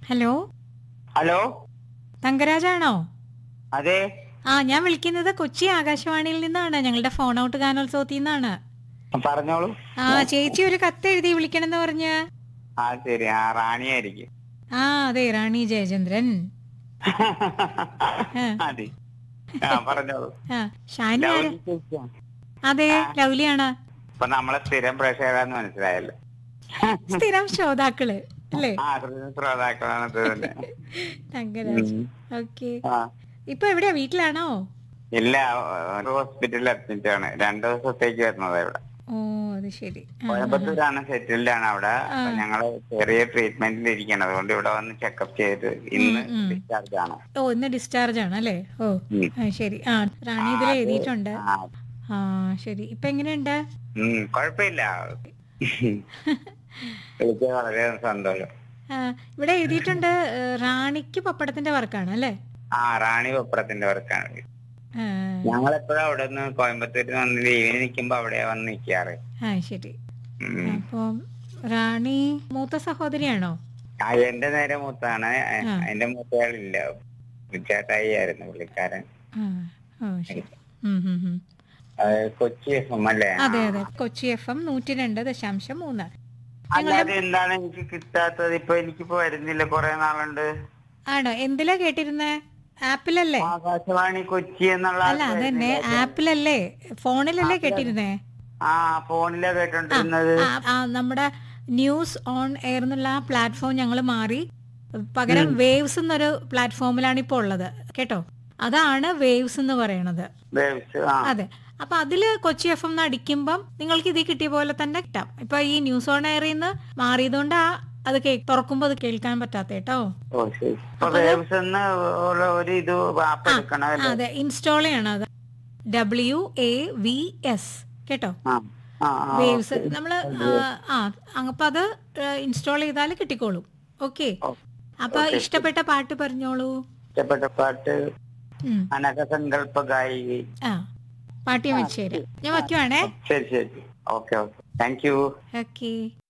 Hello hello തങ്കരാജാണോ അതെ ആ ഞാൻ വിളിക്കുന്നത് കൊച്ചി ആകാശവാണിയിൽ നിന്നാണ് ഞങ്ങളുടെ ഫോൺ ഔട്ട് ഗാനോത്സവത്തിൽ നിന്നാണ് പറഞ്ഞോളൂ ആ ചേച്ചി ഒരു കത്ത് എഴുതി വിളിക്കണമെന്ന് പറഞ്ഞ് ആ ശരി ആ റാണിയായിരിക്കും ആ അതെ റാണി ജയചന്ദ്രൻ അതെ ആ പറഞ്ഞോളൂ ആ ഷാനി ആര് ലൗലി ചേച്ചിയാണ്. അതെ ലൗലിയാണ് ഇപ്പൊ നമ്മളെ സ്ഥിരം പ്രേക്ഷകരാന്ന് മനസ്സിലായല്ലോ സ്ഥിരം ശ്രോതാക്കള് അല്ലേ ആ സ്ഥിരം ശ്രോതാക്കളാണ് ഇത് തന്നെ തങ്കരാജ് ഉം. ഓക്കെ ആ. ഇപ്പൊ എവിടെയാ വീട്ടിലാണോ ഇല്ല ഒരു ഹോസ്പിറ്റലിൽ അഡ്മിറ്റ് ആണ് രണ്ടു ദിവസത്തേക്ക് വരുന്നത് ഇവിടെ ഓ അത് ശരി ആ, ആ, ആ. കോയമ്പത്തൂരാണ് സെറ്റിൽഡ് ആണ് അവിടെ അപ്പൊ ഞങ്ങള് ചെറിയ ട്രീറ്റ്മെന്റിൽ ഇരിക്കണം അതുകൊണ്ട് ഇവിടെ വന്ന് ചെക്കപ്പ് ചെയ്ത് ഇന്ന് ഉം, ഉം. ഡിസ്ചാർജ് ആണ് ഓ ഇന്ന് ഡിസ്ചാർജ് ആണ് അല്ലേ ഓ ഉം. ആ, ശരി ആ റാണി ഇതിൽ എഴുതിയിട്ടുണ്ട് ആ ആ ശരി ഇപ്പൊ എങ്ങനെയുണ്ട് ഉം, കുഴപ്പമില്ല എനിക്ക് വളരെ സന്തോഷം ആ, ഇവിടെ എഴുതിയിട്ടുണ്ട് ഏ, റാണിക്ക് പപ്പടത്തിന്റെ വർക്കാണ് അല്ലേ ആ റാണി പപ്പടത്തിന്റെ വർക്കാണ് ആ, ഞങ്ങളെപ്പോഴും അവിടെ നിന്ന് കോയമ്പത്തൂരിൽ വന്ന് ലീവിന് നിൽക്കുമ്പോ അവിടെ വന്ന് നിൽക്കാറ് ആ ശരി ഉം. അപ്പം റാണി മൂത്ത സഹോദരിയാണോ ആ എന്റെ നേരെ മൂത്താണ് ആ. എന്റെ മൂത്തയാളില്ല ചേട്ടായി ആയിരുന്നു പുള്ളിക്കാരൻ ആ ഓ ശരി ഉം, ഉം, ഉം. അത് കൊച്ചി എഫ് എം അല്ലേ അതെ അതെ കൊച്ചി എഫ് എം നൂറ്റി രണ്ട് ദശാംശം മൂന്ന് അല്ലാതെ എന്താണ് എനിക്ക് കിട്ടാത്തത് ഇപ്പൊ എനിക്കിപ്പോ വരുന്നില്ല കൊറേ നാളുണ്ട് ആണോ എന്തിലാ കേട്ടിരുന്നേ ആപ്പിലല്ലേ ആകാശവാണി കൊച്ചി എന്നുള്ള അല്ല അതന്നെ ആപ്പിലല്ലേ ഫോണിലല്ലേ കേട്ടിരുന്നേ ആ ഫോണിലാ കേട്ടോണ്ടിരുന്നത് ആ, ആ, നമ്മുടെ ന്യൂസ് ഓൺ എയർ എന്നുള്ള ആ പ്ലാറ്റ്ഫോം ഞങ്ങൾ മാറി പകരം വേവ്സ് എന്നൊരു പ്ലാറ്റ്ഫോമിലാണ് ഇപ്പോൾ ഉള്ളത് കേട്ടോ അതാണ് വേവ്സ് എന്ന് പറയണത് വേവ്സ് ആ അതെ അപ്പൊ അതില് കൊച്ചി എഫ് എം അടിക്കുമ്പം നിങ്ങൾക്ക് ഇതിൽ കിട്ടിയ പോലെ തന്നെ കിട്ടാം ഇപ്പൊ ഈ ന്യൂസ് ഓൺ എയറിൽ നിന്ന് മാറിയതുകൊണ്ട് ആ അത് കേ തുറക്കുമ്പോ അത് കേൾക്കാൻ പറ്റാത്ത കേട്ടോ ഓ ശരി ഇപ്പൊ വേവ്സ് എന്ന് ഉള്ള ഒരു ഇത് ആപ്പ് എടുക്കണമല്ലോ അതെ ഇൻസ്റ്റാൾ ചെയ്യണം അത് ഡബ്ല്യു എ വി എസ് കേട്ടോ ആ ആ ആ, വേവ്സ് നമ്മള് ആ അപ്പൊ അത് ഇൻസ്റ്റാൾ ചെയ്താൽ കിട്ടിക്കോളും ഓക്കെ ഓ, അപ്പൊ ഇഷ്ടപ്പെട്ട പാട്ട് പറഞ്ഞോളൂ ഇഷ്ടപ്പെട്ട പാട്ട് ഉം. അനഘസങ്കല്പ ഗായികി ആ പാട്ട് ഞാൻ വെച്ചുതരാം ഞാൻ വയ്ക്കുവാണേ ശരി ശരി okay okay thank you okay